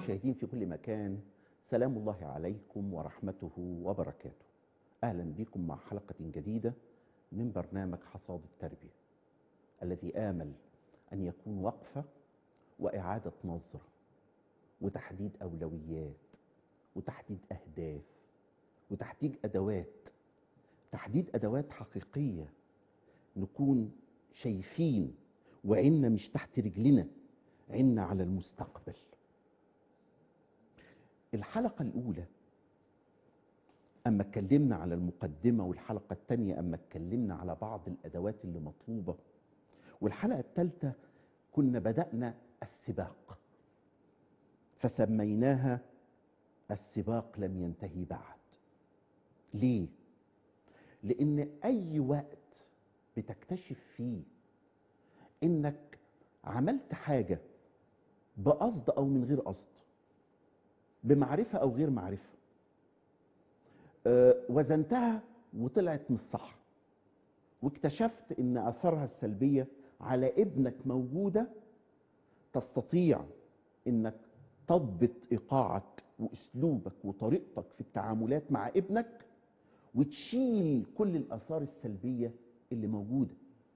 المشاهدين في كل مكان سلام الله عليكم ورحمته وبركاته أهلا بكم مع حلقة جديدة من برنامج حصاد التربية الذي آمل أن يكون وقفة وإعادة نظرة وتحديد أولويات وتحديد أهداف وتحديد أدوات تحديد أدوات حقيقية نكون شايفين وعنا مش تحت رجلنا عنا على المستقبل الحلقة الأولى أما اتكلمنا على المقدمة والحلقة الثانية أما اتكلمنا على بعض الأدوات اللي مطلوبة والحلقة الثالثة كنا بدأنا السباق فسميناها السباق لم ينتهي بعد ليه؟ لأن أي وقت بتكتشف فيه إنك عملت حاجة بقصد أو من غير قصد بمعرفة أو غير معرفة أه وزنتها وطلعت مش صح واكتشفت ان اثارها السلبيه على ابنك موجوده تستطيع انك تضبط ايقاعك واسلوبك وطريقتك في التعاملات مع ابنك وتشيل كل الاثار السلبيه اللي موجوده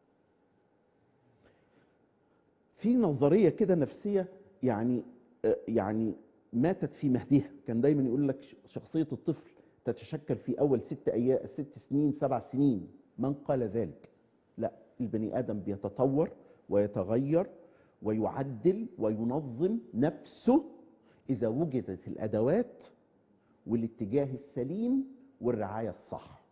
في نظريه كده نفسيه يعني أه يعني ماتت في مهدها كان دايما يقول لك شخصيه الطفل تتشكل في اول ست ايام ست سنين سبع سنين من قال ذلك لا البني ادم بيتطور ويتغير ويعدل وينظم نفسه اذا وجدت الادوات والاتجاه السليم والرعايه الصح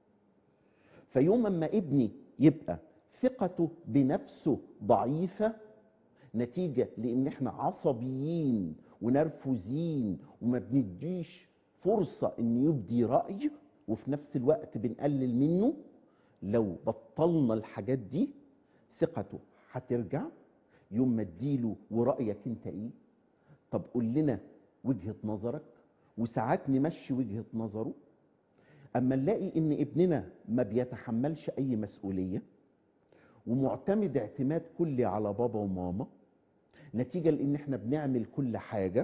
فيوم ما ابني يبقى ثقته بنفسه ضعيفه نتيجه لان احنا عصبيين ونرفزين وما بنديش فرصة ان يبدي رأي وفي نفس الوقت بنقلل منه لو بطلنا الحاجات دي ثقته هترجع يوم ما اديله ورأيك انت ايه طب قول لنا وجهة نظرك وساعات نمشي وجهة نظره اما نلاقي ان ابننا ما بيتحملش اي مسؤولية ومعتمد اعتماد كلي على بابا وماما نتيجة لان احنا بنعمل كل حاجة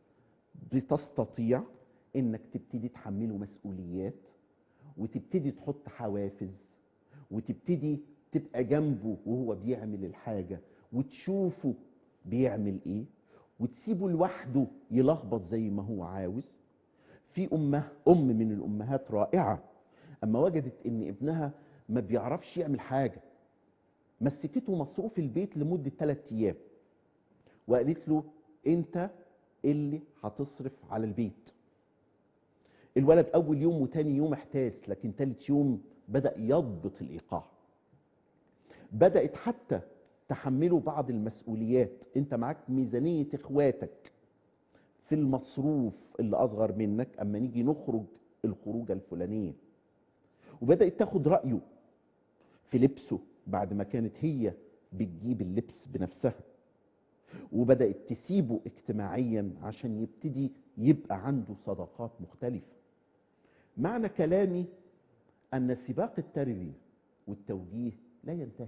بتستطيع انك تبتدي تحمله مسؤوليات وتبتدي تحط حوافز وتبتدي تبقى جنبه وهو بيعمل الحاجة وتشوفه بيعمل ايه وتسيبه لوحده يلخبط زي ما هو عاوز في أمه أم من الأمهات رائعة أما وجدت إن ابنها ما بيعرفش يعمل حاجة مسكته مصروف البيت لمدة ثلاثة أيام وقالت له أنت اللي هتصرف على البيت الولد اول يوم وتاني يوم احتاس لكن تالت يوم بدا يضبط الايقاع بدات حتى تحمله بعض المسؤوليات انت معاك ميزانيه اخواتك في المصروف اللي اصغر منك اما نيجي نخرج الخروجه الفلانيه وبدات تاخد رايه في لبسه بعد ما كانت هي بتجيب اللبس بنفسها وبدات تسيبه اجتماعيا عشان يبتدي يبقى عنده صداقات مختلفه معنى كلامي أن سباق التربية والتوجيه لا ينتهي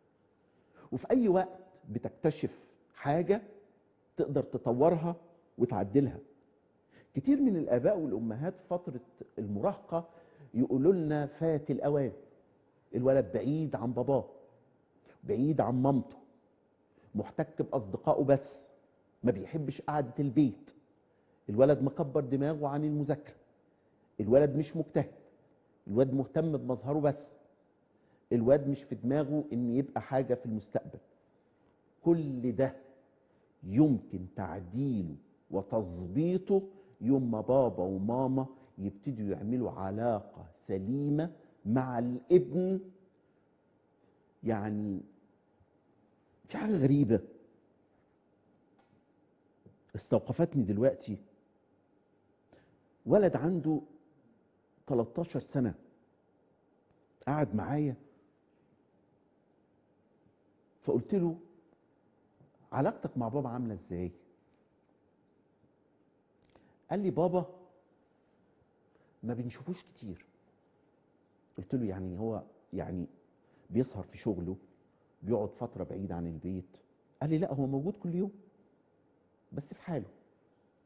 وفي أي وقت بتكتشف حاجة تقدر تطورها وتعدلها كتير من الآباء والأمهات فترة المراهقة يقولوا لنا فات الأوان الولد بعيد عن باباه بعيد عن مامته محتك بأصدقائه بس ما بيحبش قعدة البيت الولد مكبر دماغه عن المذاكرة الولد مش مجتهد الواد مهتم بمظهره بس الواد مش في دماغه ان يبقى حاجة في المستقبل كل ده يمكن تعديله وتظبيطه يوم ما بابا وماما يبتدوا يعملوا علاقة سليمة مع الابن يعني في حاجة غريبة استوقفتني دلوقتي ولد عنده 13 سنة قعد معايا فقلت له علاقتك مع بابا عاملة ازاي قال لي بابا ما بنشوفوش كتير قلت له يعني هو يعني بيسهر في شغله بيقعد فترة بعيد عن البيت قال لي لا هو موجود كل يوم بس في حاله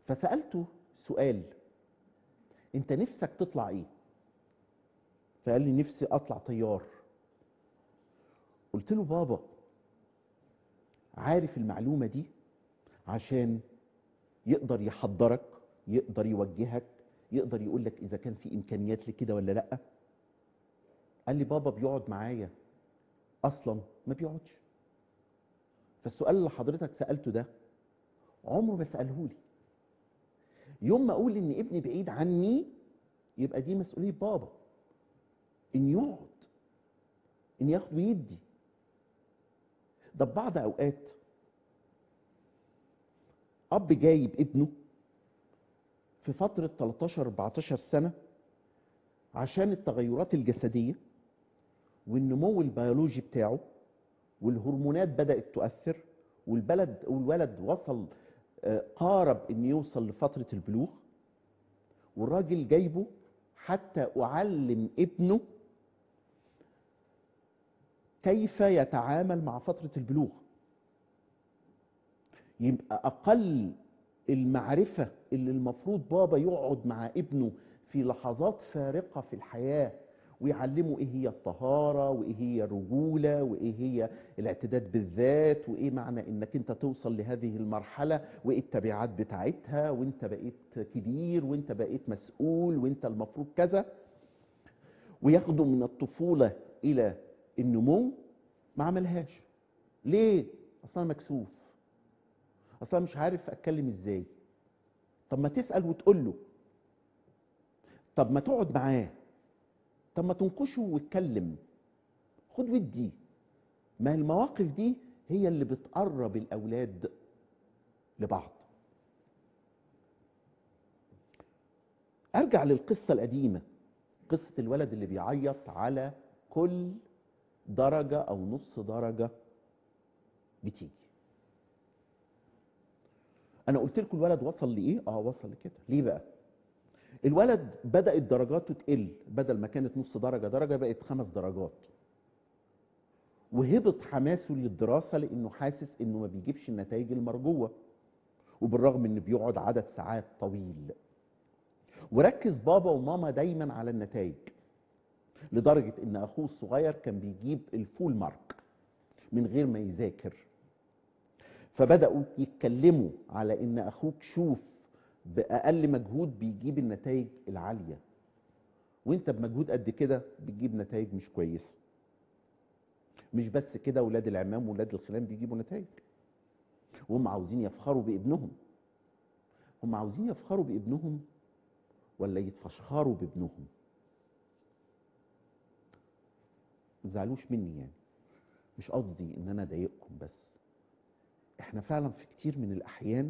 فسالته سؤال انت نفسك تطلع ايه فقال لي نفسي اطلع طيار قلت له بابا عارف المعلومه دي عشان يقدر يحضرك يقدر يوجهك يقدر يقول لك اذا كان في امكانيات لكده ولا لا قال لي بابا بيقعد معايا اصلا ما بيقعدش فالسؤال اللي حضرتك سالته ده عمره ما ساله لي يوم ما اقول ان ابني بعيد عني يبقى دي مسؤوليه بابا ان يقعد ان ياخد ويدي ده ببعض اوقات اب جايب ابنه في فتره 13 14 سنه عشان التغيرات الجسديه والنمو البيولوجي بتاعه والهرمونات بدات تؤثر والبلد والولد وصل آه، قارب ان يوصل لفتره البلوغ والراجل جايبه حتى اعلم ابنه كيف يتعامل مع فتره البلوغ يبقى اقل المعرفه اللي المفروض بابا يقعد مع ابنه في لحظات فارقه في الحياه ويعلمه ايه هي الطهاره وايه هي الرجوله وايه هي الاعتداد بالذات وايه معنى انك انت توصل لهذه المرحله وايه التبعات بتاعتها وانت بقيت كبير وانت بقيت مسؤول وانت المفروض كذا وياخده من الطفوله الى النمو ما عملهاش ليه اصلا مكسوف اصلا مش عارف اتكلم ازاي طب ما تسال وتقول له طب ما تقعد معاه طب ما تنكشه واتكلم خد ودي ما المواقف دي هي اللي بتقرب الاولاد لبعض ارجع للقصه القديمه قصه الولد اللي بيعيط على كل درجه او نص درجه بتيجي انا قلت لكم الولد وصل لايه اه وصل لكده ليه بقى الولد بدات درجاته تقل بدل ما كانت نص درجه درجه بقت خمس درجات وهبط حماسه للدراسه لانه حاسس انه ما بيجيبش النتائج المرجوه وبالرغم انه بيقعد عدد ساعات طويل وركز بابا وماما دايما على النتائج لدرجه ان اخوه الصغير كان بيجيب الفول مارك من غير ما يذاكر فبداوا يتكلموا على ان اخوك شوف باقل مجهود بيجيب النتائج العاليه وانت بمجهود قد كده بتجيب نتائج مش كويسه مش بس كده ولاد العمام ولاد الخلان بيجيبوا نتائج وهم عاوزين يفخروا بابنهم هم عاوزين يفخروا بابنهم ولا يتفشخروا بابنهم ما تزعلوش مني يعني مش قصدي ان انا اضايقكم بس احنا فعلا في كتير من الاحيان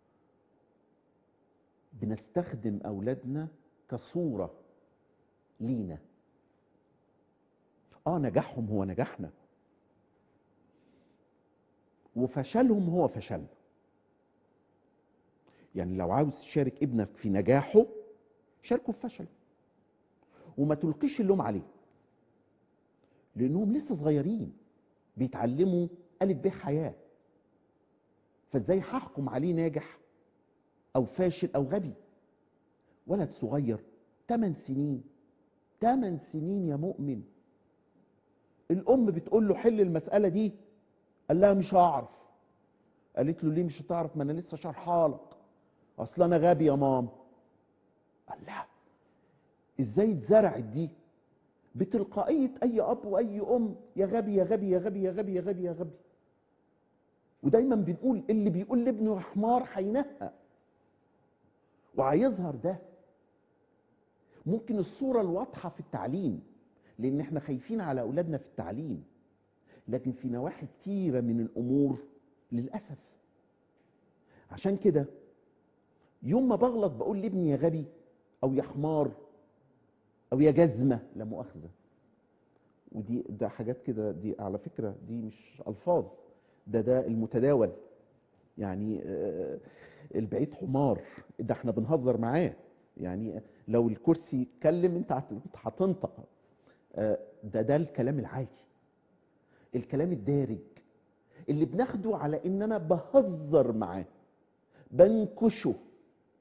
بنستخدم اولادنا كصوره لينا اه نجاحهم هو نجاحنا وفشلهم هو فشلنا يعني لو عاوز تشارك ابنك في نجاحه شاركه في فشله وما تلقيش اللوم عليه لانهم لسه صغيرين بيتعلموا الف ب حياه فازاي هحكم عليه ناجح او فاشل او غبي ولد صغير 8 سنين 8 سنين يا مؤمن الام بتقول له حل المساله دي قال لها مش هعرف قالت له ليه مش هتعرف ما انا لسه شرحها لك اصل انا غبي يا ماما قال لها ازاي اتزرعت دي بتلقائيه اي اب واي ام يا غبي يا غبي يا غبي يا غبي يا غبي يا غبي ودايما بنقول اللي بيقول لابنه يا حمار هينهى وهيظهر ده ممكن الصوره الواضحه في التعليم لان احنا خايفين على اولادنا في التعليم لكن في نواحي كتيره من الامور للاسف عشان كده يوم ما بغلط بقول لابني يا غبي او يا حمار او يا جزمه لا مؤاخذه ودي ده حاجات كده دي على فكره دي مش الفاظ ده ده المتداول يعني آه، البعيد حمار ده احنا بنهزر معاه يعني لو الكرسي يتكلم انت هت- أنت هتنطق آه، ده ده الكلام العادي الكلام الدارج اللي بناخده على ان انا بهزر معاه بنكشه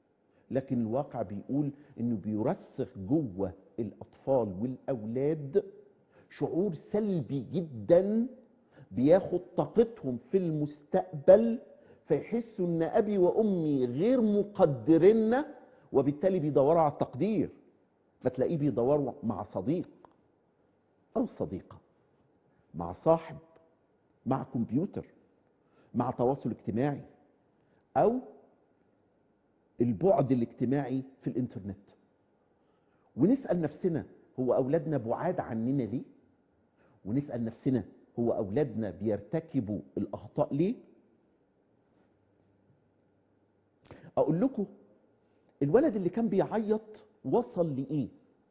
لكن الواقع بيقول انه بيرسخ جوه الاطفال والاولاد شعور سلبي جدا بياخد طاقتهم في المستقبل فيحسوا ان ابي وامي غير مقدرين وبالتالي بيدوروا على التقدير فتلاقيه بيدوروا مع صديق او صديقه مع صاحب مع كمبيوتر مع تواصل اجتماعي او البعد الاجتماعي في الانترنت ونسال نفسنا هو اولادنا بعاد عننا ليه ونسال نفسنا هو اولادنا بيرتكبوا الاخطاء ليه اقول لكم الولد اللي كان بيعيط وصل لايه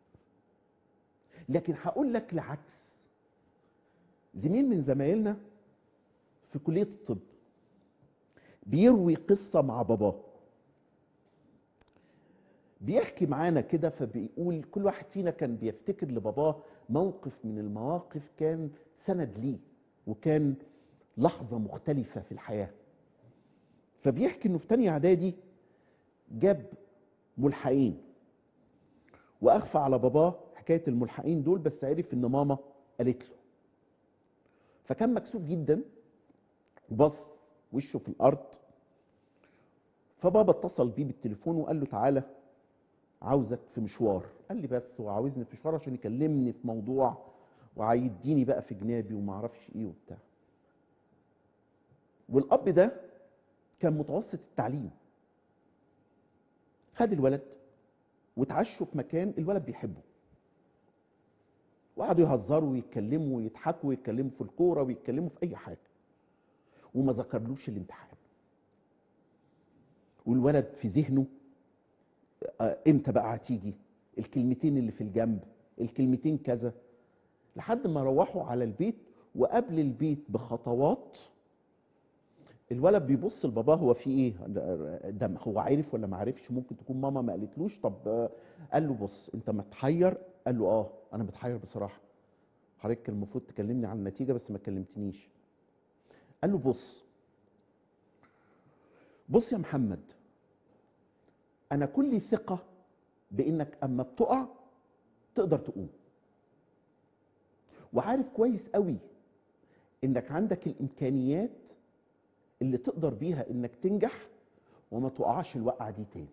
لكن هقول لك العكس زميل من زمايلنا في كليه الطب بيروي قصه مع باباه بيحكي معانا كده فبيقول كل واحد فينا كان بيفتكر لباباه موقف من المواقف كان سند ليه وكان لحظة مختلفة في الحياة فبيحكي انه في تانية اعدادي جاب ملحقين واخفى على باباه حكاية الملحقين دول بس عرف ان ماما قالت له فكان مكسوف جدا وبص وشه في الارض فبابا اتصل بيه بالتليفون وقال له تعالى عاوزك في مشوار قال لي بس هو عاوزني في مشوار عشان يكلمني في موضوع وهيديني بقى في جنابي وما اعرفش ايه وبتاع والاب ده كان متوسط التعليم خد الولد واتعشوا في مكان الولد بيحبه وقعدوا يهزروا ويتكلموا ويضحكوا ويتكلموا في الكوره ويتكلموا في اي حاجه وما ذكرلوش الامتحان والولد في ذهنه آه، امتى بقى هتيجي الكلمتين اللي في الجنب الكلمتين كذا لحد ما روحوا على البيت وقبل البيت بخطوات الولد بيبص لباباه هو في ايه ده هو عارف ولا ما عارفش ممكن تكون ماما ما قالتلوش طب آه، قال له بص انت متحير قال له اه انا متحير بصراحه حضرتك كان المفروض تكلمني عن النتيجه بس ما كلمتنيش قال له بص بص يا محمد انا كل ثقه بانك اما بتقع تقدر تقوم وعارف كويس قوي انك عندك الامكانيات اللي تقدر بيها انك تنجح وما تقعش الوقعه دي تاني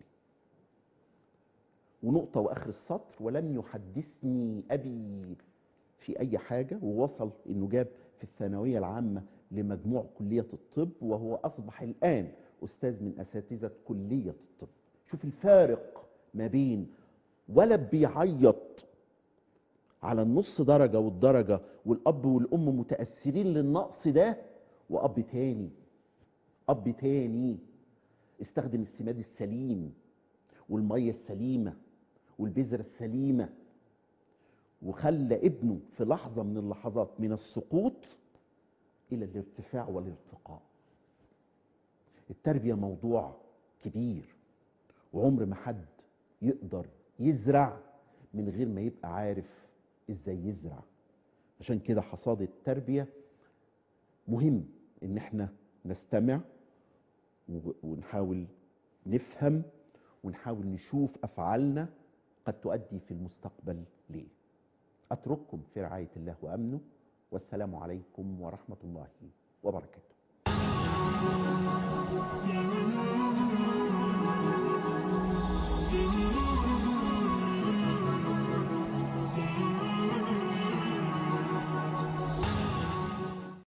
ونقطة وآخر السطر ولم يحدثني أبي في أي حاجة ووصل إنه جاب في الثانوية العامة لمجموع كلية الطب وهو أصبح الآن أستاذ من أساتذة كلية الطب شوف الفارق ما بين ولد بيعيط على النص درجة والدرجة والأب والأم متأثرين للنقص ده وأب تاني أب تاني استخدم السماد السليم والمية السليمة والبذرة السليمة وخلى ابنه في لحظة من اللحظات من السقوط إلى الارتفاع والارتقاء التربية موضوع كبير وعمر ما حد يقدر يزرع من غير ما يبقى عارف ازاي يزرع عشان كده حصاد التربية مهم ان احنا نستمع و- ونحاول نفهم ونحاول نشوف افعالنا قد تؤدي في المستقبل ليه اترككم في رعاية الله وامنه والسلام عليكم ورحمة الله وبركاته